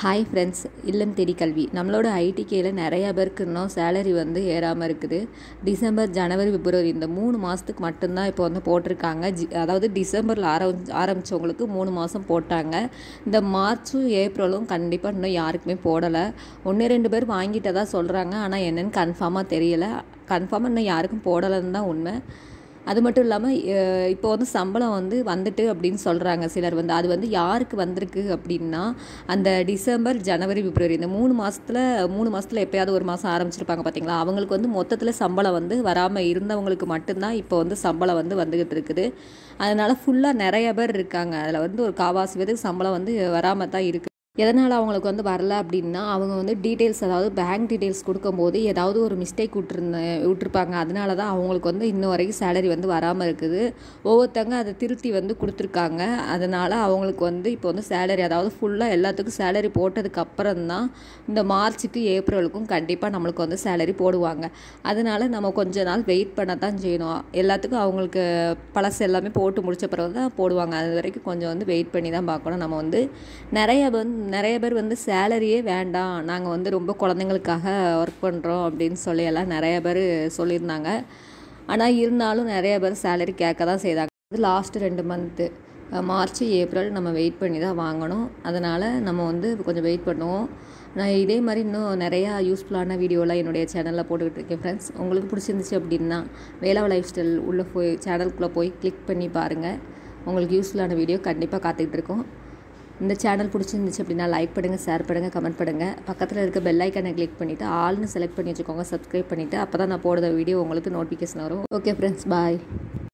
hi friends இல்லம் தேடி கல்வி நம்மளோட ஐடிகேயில் நிறையா பேருக்கு இன்னும் சேலரி வந்து ஏறாமல் இருக்குது டிசம்பர் ஜனவரி பிப்ரவரி இந்த மூணு மாதத்துக்கு மட்டும்தான் இப்போ வந்து போட்டிருக்காங்க ஜி அதாவது டிசம்பரில் ஆரம்பி ஆரம்பித்தவங்களுக்கு மூணு மாதம் போட்டாங்க இந்த மார்ச்சும் ஏப்ரலும் கண்டிப்பாக இன்னும் யாருக்குமே போடலை ஒன்று ரெண்டு பேர் வாங்கிட்டதா சொல்கிறாங்க ஆனால் என்னென்னு கன்ஃபார்மாக தெரியலை கன்ஃபார்மாக இன்னும் யாருக்கும் போடலைன்னு தான் உண்மை அது மட்டும் இல்லாமல் இப்போ வந்து சம்பளம் வந்து வந்துட்டு அப்படின்னு சொல்கிறாங்க சிலர் வந்து அது வந்து யாருக்கு வந்திருக்கு அப்படின்னா அந்த டிசம்பர் ஜனவரி பிப்ரவரி இந்த மூணு மாதத்தில் மூணு மாதத்தில் எப்போயாவது ஒரு மாதம் ஆரம்பிச்சிருப்பாங்க பார்த்தீங்களா அவங்களுக்கு வந்து மொத்தத்தில் சம்பளம் வந்து வராமல் இருந்தவங்களுக்கு மட்டும்தான் இப்போ வந்து சம்பளம் வந்து வந்துக்கிட்டு இருக்குது அதனால் ஃபுல்லாக நிறைய பேர் இருக்காங்க அதில் வந்து ஒரு காவாசி பேருக்கு சம்பளம் வந்து வராமல் தான் இருக்குது எதனால் அவங்களுக்கு வந்து வரல அப்படின்னா அவங்க வந்து டீட்டெயில்ஸ் அதாவது பேங்க் டீட்டெயில்ஸ் கொடுக்கும்போது ஏதாவது ஒரு மிஸ்டேக் விட்டுருந்த விட்டுருப்பாங்க அதனால தான் அவங்களுக்கு வந்து இன்ன வரைக்கும் சேலரி வந்து வராமல் இருக்குது ஒவ்வொருத்தங்க அதை திருத்தி வந்து கொடுத்துருக்காங்க அதனால் அவங்களுக்கு வந்து இப்போ வந்து சேலரி அதாவது ஃபுல்லாக எல்லாத்துக்கும் சேலரி போட்டதுக்கு அப்புறம் தான் இந்த மார்ச்சுக்கு ஏப்ரலுக்கும் கண்டிப்பாக நம்மளுக்கு வந்து சேலரி போடுவாங்க அதனால் நம்ம கொஞ்ச நாள் வெயிட் பண்ண தான் செய்யணும் எல்லாத்துக்கும் அவங்களுக்கு பழசு எல்லாமே போட்டு முடிச்ச பிறகு தான் போடுவாங்க அது வரைக்கும் கொஞ்சம் வந்து வெயிட் பண்ணி தான் பார்க்கணும் நம்ம வந்து நிறைய வந்து நிறைய பேர் வந்து சேலரியே வேண்டாம் நாங்கள் வந்து ரொம்ப குழந்தைங்களுக்காக ஒர்க் பண்ணுறோம் அப்படின்னு சொல்லி எல்லாம் நிறைய பேர் சொல்லியிருந்தாங்க ஆனால் இருந்தாலும் நிறைய பேர் சேலரி கேட்க தான் செய்தாங்க இது லாஸ்ட்டு ரெண்டு மந்த்து மார்ச் ஏப்ரல் நம்ம வெயிட் பண்ணி தான் வாங்கணும் அதனால் நம்ம வந்து கொஞ்சம் வெயிட் பண்ணுவோம் நான் இதே மாதிரி இன்னும் நிறையா யூஸ்ஃபுல்லான வீடியோலாம் என்னுடைய சேனலில் போட்டுக்கிட்டு இருக்கேன் ஃப்ரெண்ட்ஸ் உங்களுக்கு பிடிச்சிருந்துச்சு அப்படின்னா வேளாவ் லைஃப் ஸ்டைல் உள்ளே போய் சேனலுக்குள்ளே போய் கிளிக் பண்ணி பாருங்கள் உங்களுக்கு யூஸ்ஃபுல்லான வீடியோ கண்டிப்பாக காத்துக்கிட்டு இருக்கோம் இந்த சேனல் பிடிச்சிருந்துச்சு அப்படின்னா லைக் பண்ணுங்கள் ஷேர் பண்ணுங்கள் கமெண்ட் பண்ணுங்கள் பக்கத்தில் இருக்க பெல் ஐக்கனை கிளிக் பண்ணிவிட்டு ஆல்னு செலக்ட் பண்ணி வச்சுக்கோங்க சப்ஸ்கிரைப் பண்ணிவிட்டு அப்போ தான் நான் போடுற வீடியோ உங்களுக்கு நோட்டிஃபிகேஷன் வரும் ஓகே ஃப்ரெண்ட்ஸ் பாய்